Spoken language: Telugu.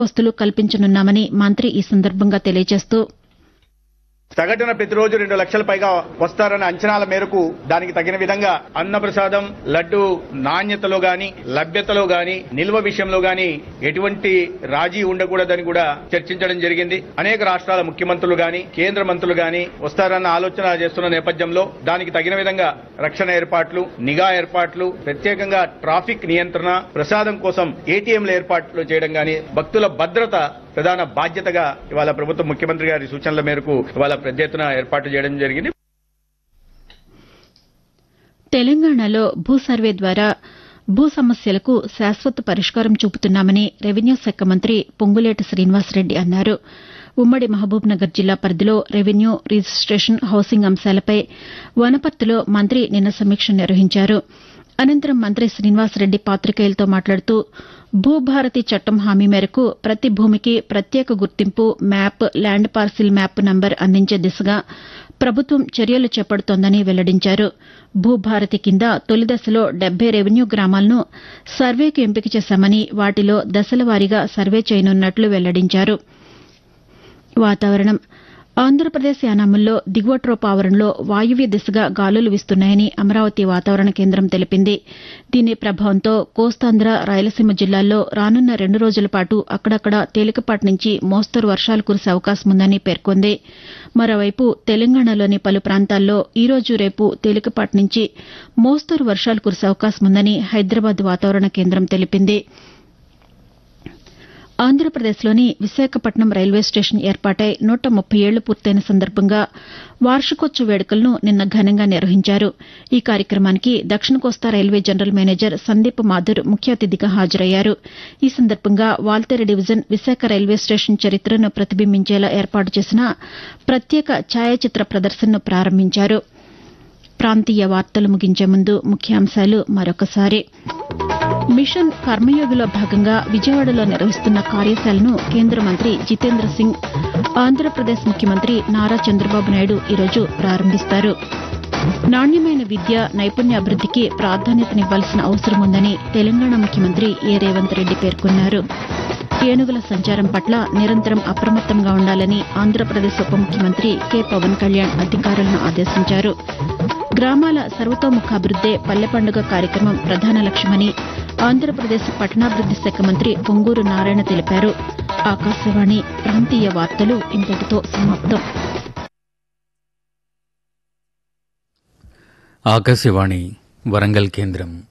వస్తులు కల్పించనున్నామని మంత్రి ఈ సందర్భంగా తెలియజేస్తూ సగటున ప్రతిరోజు రెండు లక్షల పైగా వస్తారన్న అంచనాల మేరకు దానికి తగిన విధంగా అన్నప్రసాదం లడ్డు నాణ్యతలో గాని లభ్యతలో గాని నిల్వ విషయంలో గాని ఎటువంటి రాజీ ఉండకూడదని కూడా చర్చించడం జరిగింది అనేక రాష్ట్రాల ముఖ్యమంత్రులు గాని కేంద్ర మంత్రులు గాని వస్తారన్న ఆలోచన చేస్తున్న నేపథ్యంలో దానికి తగిన విధంగా రక్షణ ఏర్పాట్లు నిఘా ఏర్పాట్లు ప్రత్యేకంగా ట్రాఫిక్ నియంత్రణ ప్రసాదం కోసం ఏటీఎంల ఏర్పాట్లు చేయడం గాని భక్తుల భద్రత ప్రధాన బాధ్యతగా ఇవాళ ప్రభుత్వం ముఖ్యమంత్రి గారి సూచనల మేరకు ఇవాళ పెద్ద ఎత్తున ఏర్పాటు చేయడం జరిగింది తెలంగాణలో భూ సర్వే ద్వారా భూ సమస్యలకు శాశ్వత పరిష్కారం చూపుతున్నామని రెవెన్యూ శాఖ మంత్రి పొంగులేటి శ్రీనివాసరెడ్డి అన్నారు ఉమ్మడి మహబూబ్నగర్ జిల్లా పరిధిలో రెవెన్యూ రిజిస్టేషన్ హౌసింగ్ అంశాలపై వనపర్తిలో మంత్రి నిన్న సమీక్ష నిర్వహించారు అనంతరం మంత్రి శ్రీనివాసరెడ్డి పాతికేయులతో మాట్లాడుతూ భూభారతి చట్టం హామీ మేరకు ప్రతి భూమికి ప్రత్యేక గుర్తింపు map land parcel map number అందించే దిశగా ప్రభుత్వం చర్యలు చేపడుతోందని వెల్లడించారు భూభారతి కింద తొలి దశలో డెబ్బై రెవెన్యూ గ్రామాలను సర్వేకు ఎంపిక చేశామని వాటిలో దశల వారీగా సర్వే చేయనున్నట్లు వెల్లడించారు వాతావరణం ఆంధ్రప్రదేశ్ యానాముల్లో దిగువ ట్రోప్ ఆవరణలో వాయువ్య దిశగా గాలులు వీస్తున్నాయని అమరావతి వాతావరణ కేంద్రం తెలిపింది దీని ప్రభావంతో కోస్తాంధ్ర రాయలసీమ జిల్లాల్లో రానున్న రెండు రోజుల పాటు అక్కడక్కడ తేలికపాటి నుంచి మోస్తరు వర్షాలు కురిసే అవకాశం ఉందని పేర్కొంది మరోవైపు తెలంగాణలోని పలు ప్రాంతాల్లో ఈ రోజు రేపు తేలికపాటి నుంచి మోస్తరు వర్షాలు కురిసే అవకాశం ఉందని హైదరాబాద్ వాతావరణ కేంద్రం తెలిపింది ఆంధ్రప్రదేశ్లోని విశాఖపట్నం రైల్వే స్టేషన్ ఏర్పాటై నూట ముప్పై ఏళ్లు పూర్తయిన సందర్భంగా వార్షికోత్సవ వేడుకలను నిన్న ఘనంగా నిర్వహించారు ఈ కార్యక్రమానికి దక్షిణ కోస్తా railway general manager Sandeep Mathur ముఖ్య అతిథిగా హాజరయ్యారు ఈ సందర్భంగా Waltair division Visakha railway station చరిత్రను ప్రతిబింబించేలా ఏర్పాటు చేసిన ప్రత్యేక ఛాయాచిత్ర ప్రదర్శనను ప్రారంభించారు ప్రాంతీయ వార్తలు ముగించే ముందు ముఖ్యాంశాలు మరొకసారి మిషన్ కర్మయోగిలో భాగంగా విజయవాడలో నిర్వహిస్తున్న కార్యశాలను కేంద్ర మంత్రి జితేంద్ర సింగ్ ఆంధ్రప్రదేశ్ ముఖ్యమంత్రి నారా చంద్రబాబు నాయుడు ఈరోజు ప్రారంభిస్తారు నాణ్యమైన విద్య నైపుణ్యాభివృద్దికి ప్రాధాన్యతనివ్వాల్సిన అవసరం ఉందని తెలంగాణ ముఖ్యమంత్రి ఏ రేవంత్ రెడ్డి పేర్కొన్నారు ఏనుగుల సంచారం పట్ల నిరంతరం అప్రమత్తంగా ఉండాలని ఆంధ్రప్రదేశ్ ఉప ముఖ్యమంత్రి కె పవన్ కళ్యాణ్ అధికారులను ఆదేశించారు గ్రామాల సర్వతోముఖాభివృద్దే పల్లె పండుగ కార్యక్రమం ప్రధాన లక్ష్యమని ఆంధ్రప్రదేశ్ పట్టణాభివృద్ది శాఖ మంత్రి పొంగూరు నారాయణ తెలిపారు ఆకాశవాణి ప్రాంతీయ వార్తలు ఇంతటితో సమాప్తం ఆకాశవాణి వరంగల్ కేంద్రం